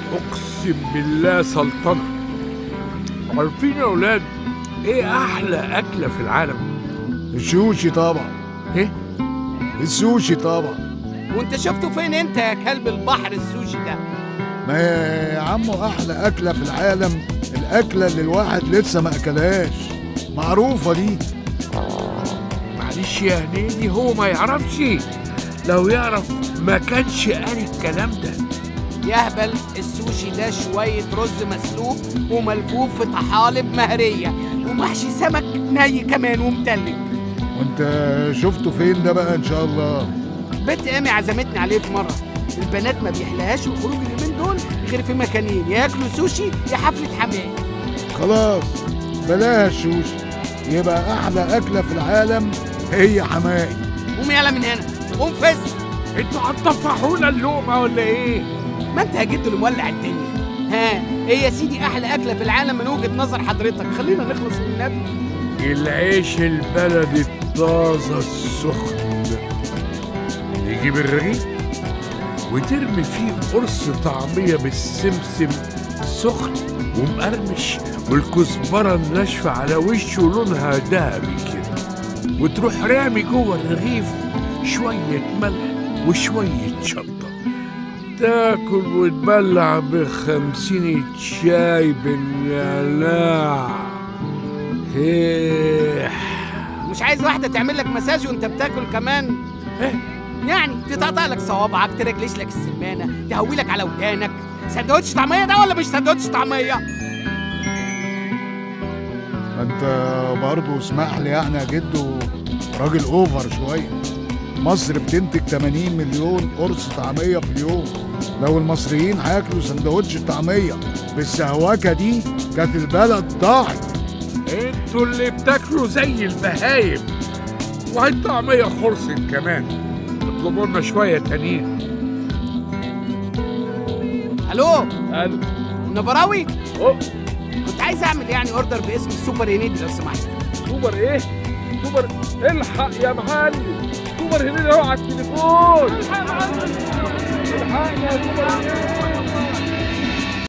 اقسم بالله سلطنه عارفين يا اولاد ايه احلى اكله في العالم السوشي طبعا ايه السوشي طبعا وانت شفته فين انت يا كلب البحر السوشي ده ما يا عمو احلى اكله في العالم الاكله اللي الواحد لسه ما اكلهاش معروفه دي معلش يا هنيدي هو ما يعرفش لو يعرف ما كانش قال الكلام ده يهبل السوشي ده شوية رز مسلوق وملفوف في طحالب مهرية ومحشي سمك ني كمان ومتلج وانت شفته فين ده بقى ان شاء الله بنت امي عزمتني عليه في مرة البنات ما بيحلهاش الخروج اليومين دول غير في مكانين يا ياكلوا سوشي يا حفلة حمام خلاص بلاها السوشي يبقى احلى اكله في العالم هي حمائي قوم يلا من هنا قوم فز انتوا هتطفحونا اللقمه ولا ايه ما انت يا جد اللي مولع الدنيا ها ايه يا سيدي احلى اكله في العالم من وجهه نظر حضرتك خلينا نخلص من النبي العيش البلدي الطازه السخن تجيب الرغيف وترمي فيه قرص طعميه بالسمسم سخن ومقرمش والكزبره الناشفه على وشه لونها ذهبي كده وتروح رامي جوه الرغيف شويه ملح وشويه شطه تاكل وتبلع بخمسين شاي بالنعناع هيه مش عايز واحده تعمل لك مساج وانت بتاكل كمان إيه؟ يعني تتقطع لك صوابعك ترجلش لك السمانه تهوي لك على ودانك سندوتش طعميه ده ولا مش سندوتش طعميه ما انت برضه اسمح لي يعني يا جدو راجل اوفر شويه مصر بتنتج 80 مليون قرص طعميه في اليوم لو المصريين هياكلوا سندوتش طعميه بالسهوكه دي كانت البلد ضاعت انتوا اللي بتاكلوا زي البهايم وهي طعمية خرصت كمان اطلبوا لنا شوية تانيين الو قالوا نبراوي أوه. كنت عايز اعمل يعني اوردر باسم السوبر هنيدي لو سمحت سوبر ايه؟ سوبر الحق يا معلم سوبر هنيدي اهو على التليفون الحق يا سوبر هنيدي